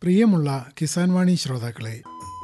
പ്രിയമുള്ള കിസാൻ വാണി ശ്രോതാക്കളെ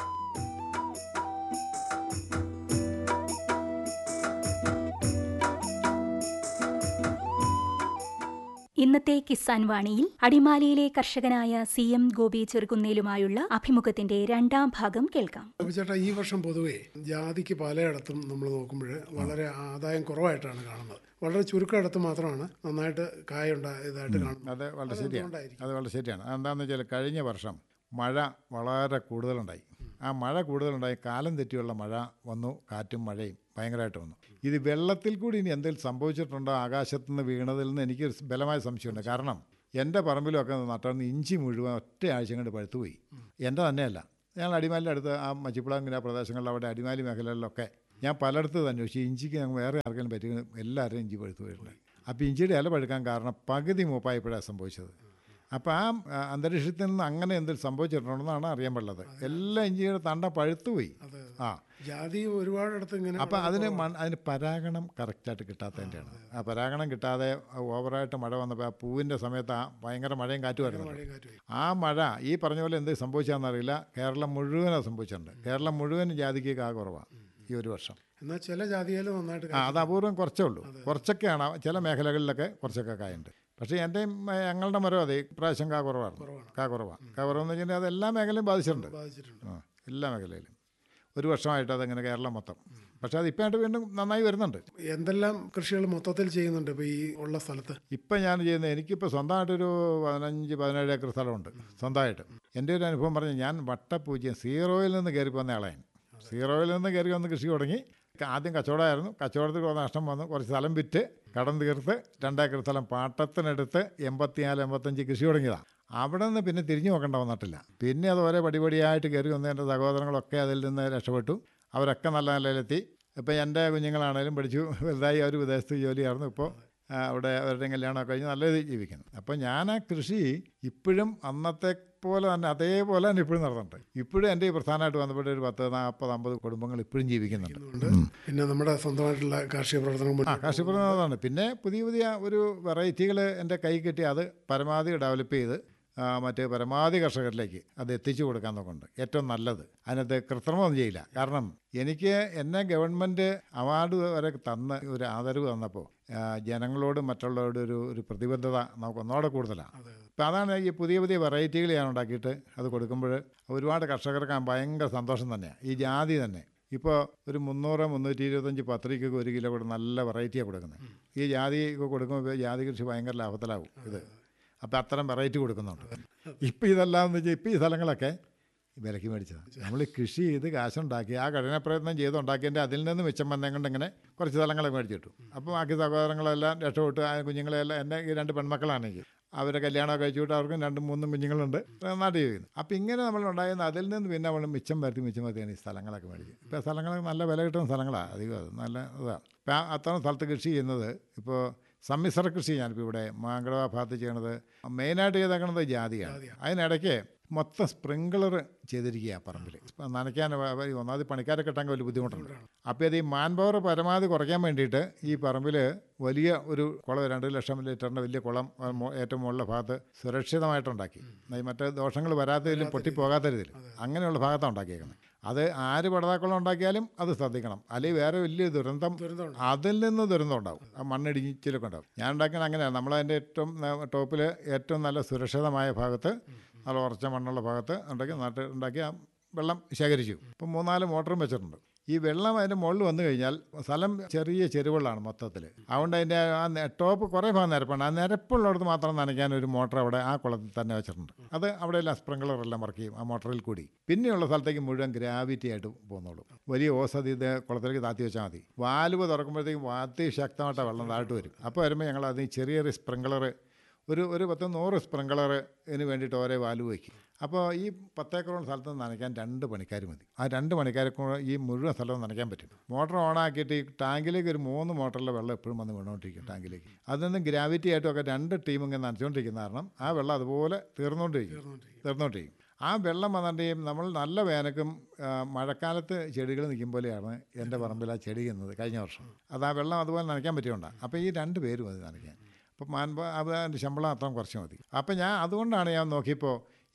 ഇന്നത്തെ കിസാൻ വാണിയിൽ അടിമാലിയിലെ കർഷകനായ സി എം ഗോപി ചെറുകുന്നേലുമായുള്ള അഭിമുഖത്തിന്റെ രണ്ടാം ഭാഗം കേൾക്കാം ചേട്ടാ ഈ വർഷം പൊതുവേ ജാതിക്ക് പലയിടത്തും നമ്മൾ നോക്കുമ്പോൾ വളരെ ആദായം കുറവായിട്ടാണ് കാണുന്നത് വളരെ ചുരുക്കമിടത്ത് മാത്രമാണ് നന്നായിട്ട് കായുണ്ടായതായിട്ട് കാണുന്നത് അത് വളരെ ശരിയാണ് എന്തുകൊണ്ടായിരിക്കും? അത് വളരെ ശരിയാണ് അതെന്താണെന്ന് വെച്ചാൽ കഴിഞ്ഞ വർഷം മഴ വളരെ കൂടുതലുണ്ടായി ആ മഴ കൂടുതലുണ്ടായി കാലം തെറ്റിയുള്ള മഴ വന്നു കാറ്റും മഴയും ഭയങ്കരമായിട്ട് വന്നു ഇത് വെള്ളത്തിൽ കൂടി ഇനി എന്തെങ്കിലും സംഭവിച്ചിട്ടുണ്ടോ ആകാശത്ത് നിന്ന് വീണതിൽ നിന്ന് എനിക്ക് ഒരു ബലമായ സംശയമുണ്ട് കാരണം എൻ്റെ പറമ്പിലൊക്കെ നട്ടിരുന്ന ഇഞ്ചി മുഴുവൻ ഒറ്റ ആഴ്ച കൊണ്ട് പഴുത്തുപോയി എൻ്റെ തന്നെയല്ല ഞങ്ങൾ അടിമാലിൻ്റെ അടുത്ത് ആ മച്ചിപ്പുളാങ്കിന പ്രദേശങ്ങളിൽ അവിടെ അടിമാലി മേഖലകളിലൊക്കെ ഞാൻ പലയിടത്ത് തന്നെ പക്ഷേ ഇഞ്ചിക്ക് ഞങ്ങൾ വേറെ ആർക്കെങ്കിലും പറ്റി എല്ലാവരും ഇഞ്ചി പഴുത്തു പോയിട്ടുണ്ട് അപ്പോൾ ഇഞ്ചിയുടെ ഇല പഴുക്കാൻ കാരണം പകുതി മൂപ്പായപ്പോഴാണ് സംഭവിച്ചത് അപ്പോൾ ആ ആ, അന്തരീക്ഷത്തിൽ നിന്ന് അങ്ങനെ എന്തെങ്കിലും സംഭവിച്ചിട്ടുണ്ടെന്നാണ് അറിയാൻ പാടുള്ളത് എല്ലാ ഇഞ്ചിയുടെ തണ്ട പഴുത്തുപോയി ആ ജാതി ഒരുപാടിടത്ത് ഇങ്ങനെ അപ്പോൾ അതിന് മൺ അതിന് പരാഗണം കറക്റ്റായിട്ട് കിട്ടാത്തതിൻ്റെയാണ് ആ പരാഗണം കിട്ടാതെ ഓവറായിട്ട് മഴ വന്നപ്പോൾ ആ പൂവിൻ്റെ സമയത്ത് ആ ഭയങ്കര മഴയും കാറ്റും വരുന്നുണ്ട് മഴയും കാറ്റും ആയി. ആ മഴ ഈ പറഞ്ഞ പോലെ എന്ത് സംഭവിച്ചാണെന്നറിയില്ല കേരളം മുഴുവനും സംഭവിച്ചിട്ടുണ്ട് കേരളം മുഴുവൻ ജാതിക്ക് കാ കുറവാണ് ഈ ഒരു വർഷം എന്നാൽ ചില ജാതിയിൽ നന്നായിട്ട് ആ അത് അപൂർവം കുറച്ചേ ഉള്ളൂ കുറച്ചൊക്കെയാണ് ചില മേഖലകളിലൊക്കെ കുറച്ചൊക്കെ കായുണ്ട് പക്ഷേ എൻ്റെ ഞങ്ങളുടെ മരം അതെ ഇപ്രാവശ്യം കാ കുറവാണ് കാ കുറവാണ് കാ കുറവെന്ന് വെച്ചാൽ അത് എല്ലാ മേഖലയും ബാധിച്ചിട്ടുണ്ട് ബാധിച്ചിട്ടുണ്ട് ആ എല്ലാ മേഖലയിലും ഒരു വർഷമായിട്ട് അതങ്ങനെ കേരളം മൊത്തം പക്ഷേ അത് ഇപ്പം ആയിട്ട് വീണ്ടും നന്നായി വരുന്നുണ്ട് എന്തെല്ലാം കൃഷികൾ മൊത്തത്തിൽ ചെയ്യുന്നുണ്ട് ഇപ്പോൾ ഈ ഉള്ള സ്ഥലത്ത് ഇപ്പം ഞാൻ ചെയ്യുന്നത് എനിക്കിപ്പോൾ സ്വന്തമായിട്ടൊരു പതിനഞ്ച് പതിനേഴ് ഏക്കർ സ്ഥലമുണ്ട് സ്വന്തമായിട്ട് എൻ്റെ ഒരു അനുഭവം പറഞ്ഞ് ഞാൻ വട്ടപ്പൂജ്യം സീറോയിൽ നിന്ന് കയറി പോന്ന ആളാണ് സീറോയിൽ നിന്ന് കയറി വന്ന് കൃഷി തുടങ്ങി ആദ്യം കച്ചവടമായിരുന്നു കച്ചവടത്തിൽ കുറേ നഷ്ടം വന്നു കുറച്ച് സ്ഥലം വിറ്റ് കടം തീർത്ത് രണ്ടേക്കർ സ്ഥലം പാട്ടത്തിനെടുത്ത് എൺപത്തിനാല് എൺപത്തഞ്ച് കൃഷി തുടങ്ങിയതാണ് അവിടെ നിന്ന് പിന്നെ തിരിഞ്ഞു നോക്കേണ്ട വന്നിട്ടില്ല പിന്നെ അത് ഓരോ പടിപടിയായിട്ട് കയറി വന്ന് എൻ്റെ സഹോദരങ്ങളൊക്കെ അതിൽ നിന്ന് രക്ഷപ്പെട്ടു അവരൊക്കെ നല്ല നിലയിലെത്തി ഇപ്പം എൻ്റെ കുഞ്ഞുങ്ങളാണേലും പഠിച്ചു വലുതായി അവർ വിദേശത്ത് ജോലിയായിരുന്നു ഇപ്പോൾ ആ, അവിടെ അവരുടെ കല്യാണമൊക്കെ കഴിഞ്ഞ് നല്ല രീതിയിൽ ജീവിക്കുന്നു അപ്പോൾ ഞാൻ ആ കൃഷി ഇപ്പോഴും അന്നത്തെ പോലെ തന്നെ അതേപോലെ തന്നെ ഇപ്പോഴും നടന്നുണ്ട് ഇപ്പോഴും എൻ്റെ ഈ പ്രധാനമായിട്ട് ബന്ധപ്പെട്ട ഒരു പത്ത് നാൽപ്പത് അമ്പത് കുടുംബങ്ങൾ ഇപ്പോഴും ജീവിക്കുന്നുണ്ട് ഉണ്ട് പിന്നെ നമ്മുടെ സ്വന്തമായിട്ടുള്ള കാർഷിക പ്രവർത്തനം ആ കാർഷികപ്രധാനമാണ് പിന്നെ പുതിയ പുതിയ ഒരു വെറൈറ്റികൾ എൻ്റെ കൈ കിട്ടി അത് പരമാവധി ഡെവലപ്പ് ചെയ്ത് ആ, മറ്റ് പരമാവധി കർഷകരിലേക്ക് അത് എത്തിച്ചു കൊടുക്കാൻ നോക്കുന്നുണ്ട് ഏറ്റവും നല്ലത് അതിനകത്ത് കൃത്രിമമൊന്നും ചെയ്യില്ല കാരണം എനിക്ക് എന്നെ ഗവൺമെൻറ് അവാർഡ് വരെ തന്ന ഒരു ആദരവ് തന്നപ്പോൾ ആ, ജനങ്ങളോടും മറ്റുള്ളവരോടും ഒരു ഒരു പ്രതിബദ്ധത നമുക്ക് ഒന്നോടെ കൂടുതലാണ് അപ്പം അതാണ് ഈ പുതിയ പുതിയ വെറൈറ്റികൾ ഞാൻ ഉണ്ടാക്കിയിട്ട് അത് കൊടുക്കുമ്പോൾ ഒരുപാട് കർഷകർക്ക് ആ ഭയങ്കര സന്തോഷം തന്നെയാണ് ഈ ജാതി തന്നെ ഇപ്പോൾ ഒരു മുന്നൂറ് മുന്നൂറ്റി ഇരുപത്തഞ്ച് പത്രിക്കൊക്കെ ഒരു കിലോ കൂടെ നല്ല വെറൈറ്റിയാണ് കൊടുക്കുന്നത് ഈ ജാതി ഒക്കെ കൊടുക്കുമ്പോൾ ജാതി കൃഷി ഭയങ്കര ലാഭത്തിലാവും ഇത് അപ്പോൾ അത്തരം വെറൈറ്റി കൊടുക്കുന്നുണ്ട് ഇപ്പോൾ ഇതെല്ലാം എന്ന് വെച്ചാൽ ഇപ്പോൾ ഈ സ്ഥലങ്ങളൊക്കെ വിലക്ക് മേടിച്ചതാണ് നമ്മൾ കൃഷി ചെയ്ത് കാശുണ്ടാക്കി ആ കഠിന പ്രയത്നം ചെയ്ത് ഉണ്ടാക്കിയതിൻ്റെ അതിൽ നിന്ന് മിച്ചം വന്നേ കൊണ്ട് ഇങ്ങനെ കുറച്ച് സ്ഥലങ്ങളെ മേടിച്ചിട്ടു അപ്പോൾ ബാക്കി സഹോദരങ്ങളെല്ലാം രക്ഷപ്പെട്ടു ആ കുഞ്ഞുങ്ങളെല്ലാം എൻ്റെ ഈ രണ്ട് പെൺമക്കളാണെങ്കിൽ അവരെ കല്യാണം കഴിച്ചു വിട്ട് അവർക്കും രണ്ടും മൂന്നും കുഞ്ഞുങ്ങളുണ്ട് നാട്ടിൽ ചെയ്യുന്നു അപ്പോൾ ഇങ്ങനെ നമ്മൾ ഉണ്ടായിരുന്ന അതിൽ നിന്ന് പിന്നെ നമ്മൾ മിച്ചം വരുത്തി മിച്ചം വരുത്തിയാണ് ഈ സ്ഥലങ്ങളൊക്കെ മേടിക്കുക ഇപ്പോൾ സ്ഥലങ്ങളൊക്കെ നല്ല വില കിട്ടുന്ന സ്ഥലങ്ങളാണ് അധികം അത് നല്ല ഇതാണ് ഇപ്പം ആ അത്തരം സ്ഥലത്ത് കൃഷി ചെയ്യുന്നത് ഇപ്പോൾ സമ്മിശ്ര കൃഷി ഞാനിപ്പോൾ ഇവിടെ മാങ്കട ഭാഗത്ത് ചെയ്യണത് മെയിനായിട്ട് ചെയ്തേക്കണത് ജാതിയാണ് അതിനിടയ്ക്ക് മൊത്തം സ്പ്രിങ്കളർ ചെയ്തിരിക്കുക പറമ്പിൽ നനയ്ക്കാൻ വ- വ- ഒന്നാമത് പണിക്കാരെ കിട്ടാൻ വലിയ ബുദ്ധിമുട്ടുണ്ട് അപ്പോൾ ഇത് ഈ മാൻ പവർ പരമാവധി കുറയ്ക്കാൻ വേണ്ടിയിട്ട് ഈ പറമ്പിൽ വലിയ ഒരു കുളം രണ്ട് ലക്ഷം ലിറ്ററിൻ്റെ വലിയ കുളം ആ മോ- ഏറ്റവും മുകളിലെ ഭാഗത്ത് സുരക്ഷിതമായിട്ടുണ്ടാക്കി ഈ മറ്റേ ദോഷങ്ങൾ വരാത്ത രീതിയിലും പൊട്ടിപ്പോകാത്ത രീതിയിൽ അങ്ങനെയുള്ള ഭാഗത്താണ് ഉണ്ടാക്കിയേക്കുന്നത് അത് ആര് പടതാക്കുളം ഉണ്ടാക്കിയാലും അത് ശ്രദ്ധിക്കണം അല്ലെങ്കിൽ വേറെ വലിയ ദുരന്തം അതിൽ നിന്ന് ദുരന്തം ഉണ്ടാവും ആ മണ്ണിടിച്ചിലൊക്കെ ഉണ്ടാവും ഞാൻ ഉണ്ടാക്കുന്നത് അങ്ങനെയാണ് നമ്മളതിൻ്റെ ഏറ്റവും ടോപ്പിൽ ഏറ്റവും നല്ല സുരക്ഷിതമായ ഭാഗത്ത് നല്ല ഉറച്ച മണ്ണുള്ള ഭാഗത്ത് ഉണ്ടാക്കി നട്ട് ഉണ്ടാക്കി ആ വെള്ളം ശേഖരിച്ചു ഇപ്പം മൂന്നാല് മോട്ടറും വെച്ചിട്ടുണ്ട് ഈ വെള്ളം അതിൻ്റെ മുകളിൽ വന്നു കഴിഞ്ഞാൽ സ്ഥലം ചെറിയ ചെരുവുകളാണ് മൊത്തത്തിൽ അതുകൊണ്ട് അതിൻ്റെ ആ നെ- ടോപ്പ് കുറേ ഭാഗം നിരപ്പാണ് ആ നിരപ്പുള്ളിടത്ത് മാത്രം നനയ്ക്കാൻ ഒരു മോട്ടർ അവിടെ ആ കുളത്തിൽ തന്നെ വെച്ചിട്ടുണ്ട് അത് അവിടെ എല്ലാം സ്പ്രിങ്കളർ എല്ലാം വർക്ക് ചെയ്യും ആ മോട്ടറിൽ കൂടി പിന്നെയുള്ള സ്ഥലത്തേക്ക് മുഴുവൻ ഗ്രാവിറ്റി ആയിട്ട് പോകുന്നുള്ളൂ വലിയ ഓസതി ഇത് കുളത്തിലേക്ക് താത്തി വെച്ചാൽ മതി വാൽവ് തുറക്കുമ്പോഴത്തേക്കും അതിശക്തമായിട്ട് വെള്ളം താഴ്ത്ത് വരും അപ്പോൾ വരുമ്പോൾ ഞങ്ങൾ അത് ചെറിയൊരു സ്പ്രിങ്കളർ ഒരു ഒരു പത്ത് നൂറ് സ്പ്രിങ്കളറിന് വേണ്ടിയിട്ട് ഓരോ വാൽവ് വയ്ക്കും അപ്പോൾ ഈ പത്തേക്കറോളം സ്ഥലത്ത് നനയ്ക്കാൻ രണ്ട് പണിക്കാർ മതി ആ രണ്ട് പണിക്കാരെ കൂടെ ഈ മുഴുവൻ സ്ഥലവും നനയ്ക്കാൻ പറ്റും മോട്ടർ ഓണാക്കിയിട്ട് ഈ ടാങ്കിലേക്ക് ഒരു മൂന്ന് മോട്ടറിലെ വെള്ളം എപ്പോഴും വന്ന് വീണുകൊണ്ടിരിക്കും ടാങ്കിലേക്ക് അതിൽ നിന്ന് ഗ്രാവിറ്റി ആയിട്ടും ഒക്കെ രണ്ട് ടീം ഇങ്ങനെ നനച്ചുകൊണ്ടിരിക്കുന്ന കാരണം ആ വെള്ളം അതുപോലെ തീർന്നുകൊണ്ടിരിക്കും തീർന്നുകൊണ്ടിരിക്കും ആ വെള്ളം വന്നിട്ട് ഈ നമ്മൾ നല്ല വേനക്കും ആ, മഴക്കാലത്ത് ചെടികൾ നിൽക്കും പോലെയാണ് എൻ്റെ പറമ്പിൽ ആ ചെടി ചെയ്യുന്നത് കഴിഞ്ഞ വർഷം അത് ആ വെള്ളം അതുപോലെ നനയ്ക്കാൻ പറ്റിയുണ്ടാണ് അപ്പോൾ ഈ രണ്ട് പേരും മതി നനയ്ക്കാൻ അപ്പോൾ മാൻപ അത് അതിൻ്റെ ശമ്പളം അത്രയും കുറച്ച് മതി അപ്പോൾ ഞാൻ അതുകൊണ്ടാണ് ഞാൻ നോക്കിയപ്പോൾ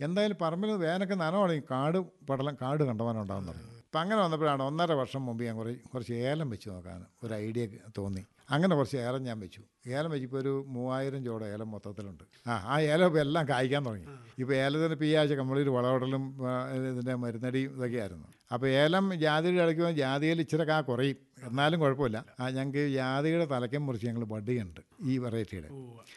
എന്തായാലും പറമ്പിൽ വേനൊക്കെ നനവാണെങ്കിൽ കാട് പടലം കാട് കണ്ടവാനുണ്ടാകുന്ന പറഞ്ഞു അപ്പം അങ്ങനെ വന്നപ്പോഴാണ് ഒന്നര വർഷം മുമ്പ് ഞാൻ കുറേ കുറച്ച് ഏലം വെച്ച് നോക്കാൻ ഒരു ഐഡിയ തോന്നി അങ്ങനെ കുറച്ച് ഏലം ഞാൻ വെച്ചു ഏലം വെച്ചപ്പോൾ ഒരു മൂവായിരം ചോട് ഏലം മൊത്തത്തിലുണ്ട് ആ ആ ഏലം ഇപ്പോൾ എല്ലാം കായ്ക്കാൻ തുടങ്ങി ഇപ്പോൾ ഏലത്തിന് ഇപ്പോൾ ഈ ആഴ്ച കമ്പിളിയിൽ വളമിടലും ആ, ഇതിൻ്റെ മരുന്നടിയും ഇതൊക്കെയായിരുന്നു അപ്പോൾ ഏലം ജാതിയുടെ അടയ്ക്കുമ്പോൾ ജാതിയിൽ ഇച്ചിരി കാ കുറയും എന്നാലും കുഴപ്പമില്ല ആ ഞങ്ങൾക്ക് ജാതിയുടെ തലയ്ക്കും മുറിച്ച് ഞങ്ങൾ ബഡ്ഡിയുണ്ട് ഈ വെറൈറ്റിയുടെ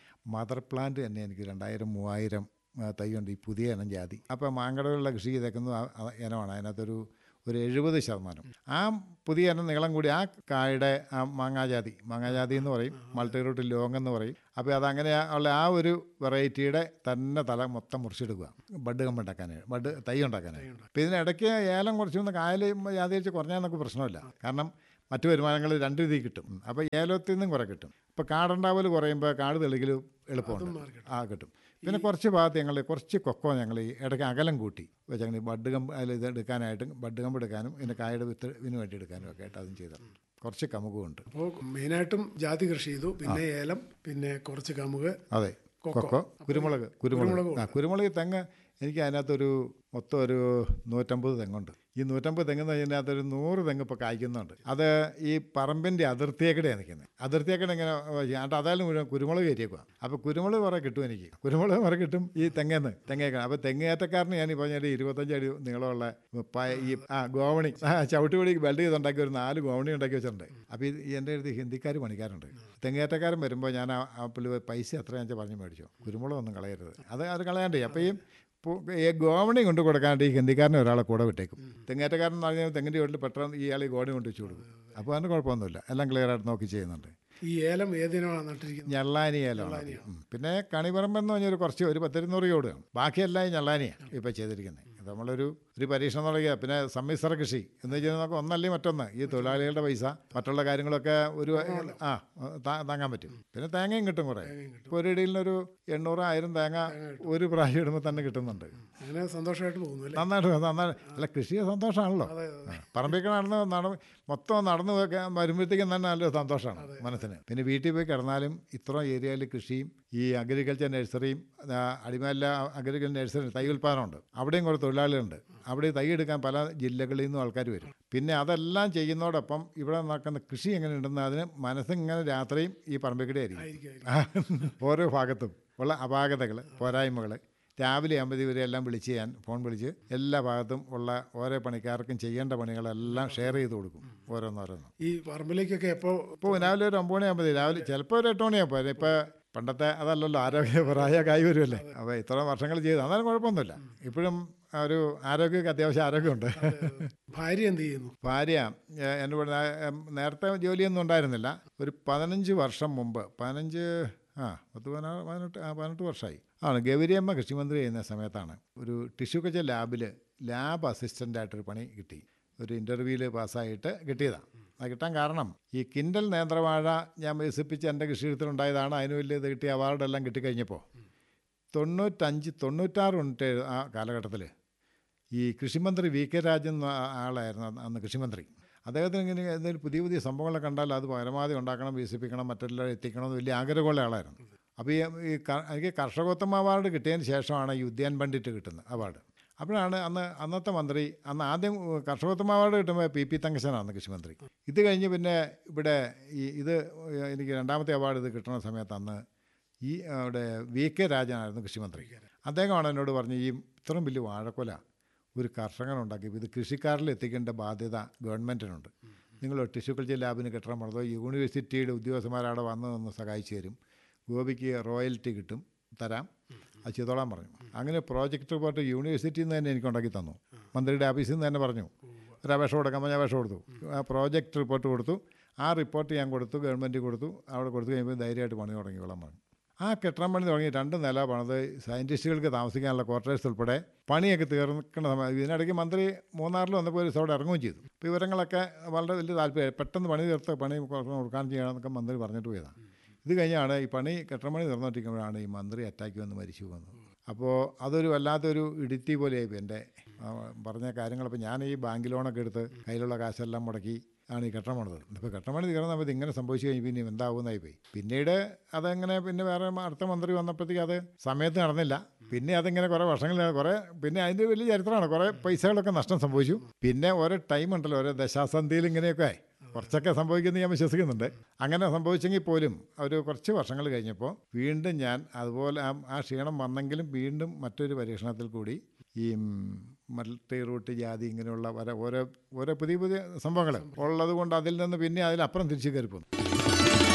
മദർ പ്ലാന്റ് തന്നെ എനിക്ക് രണ്ടായിരം മൂവായിരം ആ, തൈയുണ്ട് ഈ പുതിയ ഇനം ജാതി അപ്പോൾ മാങ്കടകളിലെ കൃഷി ചെയ്തേക്കുന്നത് ആ- ആ ഇനമാണ് അതിനകത്തൊരു ഒരു എഴുപത് ശതമാനം ആ പുതിയ ഇനം നീളം കൂടി ആ കായുടെ ആ മാങ്ങാജാതി മാങ്ങാജാതി എന്ന് പറയും മൾട്ടിറൂട്ട് ലോങ് എന്ന് പറയും അപ്പോൾ അതങ്ങനെ ആ- ഉള്ള ആ ഒരു വെറൈറ്റിയുടെ തന്നെ തല മൊത്തം മുറിച്ചെടുക്കുക ബഡ് കമ്പ് ഉണ്ടാക്കാനായി ബഡ് തൈ ഉണ്ടാക്കാനായി അപ്പോൾ ഇതിനിടയ്ക്ക് ഏലം കുറച്ചൊന്ന് കായൽ ജാതി വെച്ച് കുറഞ്ഞാൽ നമുക്ക് പ്രശ്നമില്ല കാരണം മറ്റു വരുമാനങ്ങൾ രണ്ട് രീതിയിൽ കിട്ടും അപ്പോൾ ഏലത്തിൽ നിന്നും കുറേ കിട്ടും ഇപ്പോൾ കാടുണ്ടാവൽ കുറയുമ്പോൾ കാട് തെളിക്കൽ എളുപ്പമുണ്ട് ആ കിട്ടും പിന്നെ കുറച്ച് ഭാഗത്ത് ഞങ്ങൾ കുറച്ച് കൊക്കോ ഞങ്ങൾ ഈ ഇടയ്ക്ക് അകലം കൂട്ടി വെച്ച് ഞങ്ങൾ ഈ ബഡ് കമ്പ് അതിൽ ഇത് എടുക്കാനായിട്ടും ബഡ് കമ്പ് എടുക്കാനും ഇതിൻ്റെ കായുടെ വിത്തിന് വേണ്ടി എടുക്കാനും ഒക്കെ ആയിട്ട് അതും ചെയ്തിട്ടുണ്ട് കുറച്ച് കമുകുമുണ്ട് അപ്പോൾ മെയിനായിട്ടും ജാതി കൃഷി ചെയ്തു പിന്നെ ഏലം പിന്നെ കുറച്ച് കമുക് അതെ കൊക്കോ കുരുമുളക് കുരുമുളക് ആ കുരുമുളക് തെങ്ങ് എനിക്ക് അതിനകത്തൊരു മൊത്തം ഒരു നൂറ്റമ്പത് തെങ്ങുണ്ട് ഈ നൂറ്റമ്പത് തെങ്ങ് എന്ന് കഴിഞ്ഞാൽ ഒരു നൂറ് തെങ്ങ് ഇപ്പോൾ കായ്ക്കുന്നുണ്ട് അത് ഈ പറമ്പിൻ്റെ അതിർത്തിയേക്കടെയാണ് നിൽക്കുന്നത് അതിർത്തിയേക്കടെ ഇങ്ങനെ എന്നിട്ട് അതായാലും മുഴുവൻ കുരുമുളക് കയറ്റിയേക്കുക അപ്പോൾ കുരുമുളക് കുറേ കിട്ടും എനിക്ക് കുരുമുളക് കുറേ കിട്ടും ഈ തെങ്ങേന്ന് തെങ്ങേക്കണം അപ്പോൾ തെങ്ങേറ്റക്കാരന് ഞാൻ ഈ പറഞ്ഞ ഇരുപത്തഞ്ച് അടി നീളമുള്ള പ- ഈ ആ ഗോവണി ആ ചവിട്ടുപൊടി വെൽഡ് ചെയ്തുണ്ടാക്കി ഒരു നാല് ഗോവണി ഉണ്ടാക്കി വെച്ചിട്ടുണ്ട് അപ്പോൾ ഇത് എൻ്റെ അടുത്ത് ഹിന്ദിക്കാർ പണിക്കാരുണ്ട് തെങ്ങേറ്റക്കാരൻ വരുമ്പോൾ ഞാൻ ആ ആ പുള്ളി പൈസ എത്രയാണെന്ന് വെച്ചാൽ പറഞ്ഞു മേടിച്ചു കുരുമുളകൊന്നും കളയരുത് അത് അത് കളയാണ്ടേ അപ്പോൾ ഈ പു- ഈ ഗോവണി കൊണ്ട് കൊടുക്കാണ്ട് ഈ ഹിന്ദിക്കാരനെ ഒരാളെ കൂടെ വിട്ടേക്കും തെങ്ങേറ്റക്കാരൻ എന്ന് പറഞ്ഞാൽ തെങ്ങിൻ്റെ വീട്ടിൽ പെട്ടെന്ന് ഇയാൾ ഈ ഗോവണി കൊണ്ട് വെച്ച് കൊടുക്കും അപ്പോൾ അതിന് കുഴപ്പമൊന്നുമില്ല എല്ലാം ക്ലിയറായിട്ട് നോക്കി ചെയ്യുന്നുണ്ട് ഈ ഏലം ഏതിനാണ് നട്ടിരിക്കുന്നത് ഞള്ളാനി ഏലമാണ് ഉം. പിന്നെ കണിപറമ്പെന്ന് പറഞ്ഞൊരു കുറച്ച് ഒരു പത്തിരുന്നൂറ് ചോട് ബാക്കിയെല്ലാം ഈ ഞള്ളാനിയാണ് ഇപ്പോൾ ചെയ്തിരിക്കുന്നത് ഇത് നമ്മളൊരു ഒരു പരീക്ഷണം തുടങ്ങിയ പിന്നെ സമ്മിശ്ര കൃഷി എന്ന് വെച്ചാൽ നമുക്ക് ഒന്നല്ലേ മറ്റൊന്ന് ഈ തൊഴിലാളികളുടെ പൈസ മറ്റുള്ള കാര്യങ്ങളൊക്കെ ഒരു ആ താ- താങ്ങാൻ പറ്റും പിന്നെ തേങ്ങയും കിട്ടും കുറേ ഇപ്പോൾ ഒരു ഇടയിലൊരു എണ്ണൂറ് ആയിരം തേങ്ങ ഒരു പ്രാവശ്യം ഇടുമ്പോൾ തന്നെ കിട്ടുന്നുണ്ട് അങ്ങനെ സന്തോഷമായിട്ട് പോകുന്നു അല്ലേ നന്നായിട്ട് നന്നായിട്ട് അല്ല കൃഷിയെ സന്തോഷമാണല്ലോ പറമ്പിൽ നടന്ന് നട മൊത്തം നടന്നു വെക്കാൻ വരുമ്പോഴത്തേക്കും തന്നെ നല്ല സന്തോഷമാണ് മനസ്സിന് പിന്നെ വീട്ടിൽ പോയി കിടന്നാലും ഇത്ര ഏരിയയിൽ കൃഷിയും ഈ അഗ്രികൾച്ചർ നഴ്സറിയും ആ, അടിമാലില അഗ്രികൾച്ചർ നഴ്സറി തൈ ഉൽപ്പാദനമുണ്ട് അവിടെയും കുറേ തൊഴിലാളികളുണ്ട് അവിടെ തൈ എടുക്കാൻ പല ജില്ലകളിൽ നിന്നും ആൾക്കാർ വരും പിന്നെ അതെല്ലാം ചെയ്യുന്നതോടൊപ്പം ഇവിടെ നടക്കുന്ന കൃഷി എങ്ങനെയുണ്ടെന്ന് അതിന് മനസ്സിങ്ങനെ രാത്രിയും ഈ പറമ്പിക്കടെ ആയിരിക്കും ഓരോ ഭാഗത്തും ഉള്ള അപാകതകൾ പോരായ്മകൾ രാവിലെ ആകുമ്പോൾ ഇവരെ എല്ലാം വിളിച്ച് ഞാൻ ഫോൺ വിളിച്ച് എല്ലാ ഭാഗത്തും ഉള്ള ഓരോ പണിക്കാർക്കും ചെയ്യേണ്ട പണികളെല്ലാം ഷെയർ ചെയ്ത് കൊടുക്കും ഓരോന്നോരോന്നും ഈ പറമ്പിലേക്കൊക്കെ എപ്പോൾ ഇപ്പോൾ രാവിലെ ഒരു ഒമ്പത് മണിയാകുമ്പോൾ രാവിലെ ചിലപ്പോൾ ഒരു എട്ട് മണിയാകുമ്പോൾ ഇപ്പോൾ പണ്ടത്തെ അതല്ലല്ലോ ആരോഗ്യ പ്രായക്കായി വരുമല്ലേ അപ്പോൾ ഇത്ര വർഷങ്ങൾ ചെയ്തു എന്നാലും കുഴപ്പമൊന്നുമില്ല ഇപ്പോഴും ഒരു ആരോഗ്യമൊക്കെ അത്യാവശ്യം ആരോഗ്യമുണ്ട് ഭാര്യ എന്ത് ചെയ്യുന്നു ഭാര്യ ഏ, എൻ്റെ കൂടെ നേ- ഏം, നേരത്തെ ജോലിയൊന്നും ഉണ്ടായിരുന്നില്ല ഒരു പതിനഞ്ച് വർഷം മുമ്പ് പതിനഞ്ച് ആ പത്ത് പതിനാറ് പതിനെട്ട് ആ പതിനെട്ട് വർഷമായി ആണ് ഗൗരിയമ്മ കൃഷിമന്ത്രി ചെയ്യുന്ന സമയത്താണ് ഒരു ടിഷ്യൂ കൾച്ചർ ലാബിൽ ലാബ് അസിസ്റ്റൻ്റായിട്ടൊരു പണി കിട്ടി ഒരു ഇൻ്റർവ്യൂവിൽ പാസ്സായിട്ട് കിട്ടിയതാണ് അത് കിട്ടാൻ കാരണം ഈ കിൻഡൽ നേന്ത്രവാഴ ഞാൻ വികസിപ്പിച്ച് എൻ്റെ കൃഷിയിടത്തിലുണ്ടായതാണ് അതിന് വലിയ ഇത് കിട്ടിയ അവാർഡെല്ലാം കിട്ടിക്കഴിഞ്ഞപ്പോൾ തൊണ്ണൂറ്റഞ്ച് തൊണ്ണൂറ്റാറ് തൊണ്ണൂറ്റേഴ് ആ കാലഘട്ടത്തിൽ ഈ കൃഷിമന്ത്രി വി കെ രാജൻ എന്ന ആളായിരുന്നു അന്ന് അന്ന് കൃഷിമന്ത്രി അദ്ദേഹത്തിന് ഇങ്ങനെ എന്തെങ്കിലും പുതിയ പുതിയ സംഭവങ്ങളെ കണ്ടാൽ അത് പരമാവധി ഉണ്ടാക്കണം വികസിപ്പിക്കണം മറ്റെല്ലാം എത്തിക്കണം എന്ന് വലിയ ആഗ്രഹമുള്ള ആളായിരുന്നു അപ്പോൾ ഈ ഈ ക- എനിക്ക് കർഷകോത്തമ അവാർഡ് കിട്ടിയതിന് ശേഷമാണ് ഈ ഉദ്യാൻ പണ്ഡിറ്റ് കിട്ടുന്നത് അവാർഡ് അപ്പോഴാണ് അന്ന് അന്നത്തെ മന്ത്രി അന്ന് ആദ്യം കർഷകോത്തമ അവാർഡ് കിട്ടുമ്പോൾ പി പി തങ്കശനാണ് കൃഷിമന്ത്രി ഇത് കഴിഞ്ഞ് പിന്നെ ഇവിടെ ഈ ഇത് എനിക്ക് രണ്ടാമത്തെ അവാർഡ് ഇത് കിട്ടുന്ന സമയത്ത് അന്ന് ഈ അവിടെ വി കെ രാജനായിരുന്നു കൃഷിമന്ത്രി അദ്ദേഹമാണ് എന്നോട് പറഞ്ഞു ഈ ഇത്രയും വലിയ വാഴക്കൊല ഒരു കർഷകനുണ്ടാക്കി ഇത് കൃഷിക്കാരിൽ എത്തിക്കേണ്ട ബാധ്യത ഗവൺമെൻറ്റിനുണ്ട് നിങ്ങൾ ടിഷ്യൂ കൾച്ചർ ലാബിന് കെട്ടണം പണിതോ യൂണിവേഴ്സിറ്റിയുടെ ഉദ്യോഗസ്ഥന്മാരവിടെ വന്ന് നിന്ന് സഹായിച്ചു തരും ഗോപിക്ക് റോയൽറ്റി കിട്ടും തരാം അത് ചെയ്തോളാൻ പറഞ്ഞു അങ്ങനെ പ്രോജക്റ്റ് റിപ്പോർട്ട് യൂണിവേഴ്സിറ്റിയിൽ നിന്ന് തന്നെ എനിക്ക് ഉണ്ടാക്കി തന്നു മന്ത്രിയുടെ ഓഫീസിൽ നിന്ന് തന്നെ പറഞ്ഞു ഒരു അപേക്ഷ കൊടുക്കാൻ ഞാൻ അപേക്ഷ കൊടുത്തു ആ പ്രോജക്റ്റ് റിപ്പോർട്ട് കൊടുത്തു ആ റിപ്പോർട്ട് ഞാൻ കൊടുത്തു ഗവൺമെൻറ് കൊടുത്തു അവിടെ കൊടുത്തു കഴിയുമ്പോൾ ധൈര്യമായിട്ട് പണി തുടങ്ങിക്കോളാൻ പറഞ്ഞു ആ കെട്ടിടം പണി തുടങ്ങി രണ്ട് നില പണിത് സയൻറ്റിസ്റ്റുകൾക്ക് താമസിക്കാനുള്ള ക്വാർട്ടേഴ്സ് ഉൾപ്പെടെ പണിയൊക്കെ തീർക്കുന്ന സമയം ഇതിനിടയ്ക്ക് മന്ത്രി മൂന്നാറിൽ വന്നപ്പോൾ ഒരു ദിവസം അവിടെ ഇറങ്ങുകയും ചെയ്തു ഇപ്പോൾ വിവരങ്ങളൊക്കെ വളരെ വലിയ താല്പര്യം പെട്ടെന്ന് പണി തീർത്ത് പണി കൊടുക്കാൻ ചെയ്യണമെന്നൊക്കെ മന്ത്രി പറഞ്ഞിട്ട് പോയതാണ് ഇത് കഴിഞ്ഞാണ് ഈ പണി കെട്ടിടപ്പണി തീർന്നുകൊണ്ടിരിക്കുമ്പോഴാണ് ഈ മന്ത്രി അറ്റാക്ക് വന്ന് മരിച്ചു വന്നത് അപ്പോൾ അതൊരു വല്ലാത്തൊരു ഇടുത്തി പോലെയായി എൻ്റെ ആ, പറഞ്ഞ കാര്യങ്ങൾ അപ്പോൾ ഞാൻ ഈ ബാങ്ക് ലോണൊക്കെ എടുത്ത് കയ്യിലുള്ള കാശെല്ലാം മുടക്കി ആണ് ഈ കെട്ടിടം പണിതത് ഇപ്പോൾ കെട്ടിടം പണി തീർന്ന സമയത്ത് ഇങ്ങനെ സംഭവിച്ചു കഴിഞ്ഞ് പിന്നെ എന്താവുന്നതായി പോയി പിന്നീട് അതെങ്ങനെ പിന്നെ വേറെ അടുത്ത മന്ത്രി വന്നപ്പോഴത്തേക്ക് അത് സമയത്ത് നടന്നില്ല പിന്നെ അതിങ്ങനെ കുറേ വർഷങ്ങൾ കുറേ പിന്നെ അതിൻ്റെ വലിയ ചരിത്രമാണ് കുറേ പൈസകളൊക്കെ നഷ്ടം സംഭവിച്ചു പിന്നെ ഓരോ ടൈം ഉണ്ടല്ലോ ഓരോ ദശാസന്ധിയിൽ ഇങ്ങനെയൊക്കെ കുറച്ചൊക്കെ സംഭവിക്കുന്നത് ഞാൻ വിശ്വസിക്കുന്നുണ്ട് അങ്ങനെ സംഭവിച്ചെങ്കിൽ പോലും ഒരു കുറച്ച് വർഷങ്ങൾ കഴിഞ്ഞപ്പോൾ വീണ്ടും ഞാൻ അതുപോലെ ആ ആ ക്ഷീണം വന്നെങ്കിലും വീണ്ടും മറ്റൊരു പരീക്ഷണത്തിൽ കൂടി ഈ മൾട്ടി റൂട്ട് ജാതി ഇങ്ങനെയുള്ള വര ഓരോ ഓരോ പുതിയ പുതിയ സംഭവങ്ങൾ ഉള്ളത് കൊണ്ട് അതിൽ നിന്ന് പിന്നെ അതിലപ്പുറം തിരിച്ചു കയറി പോന്നു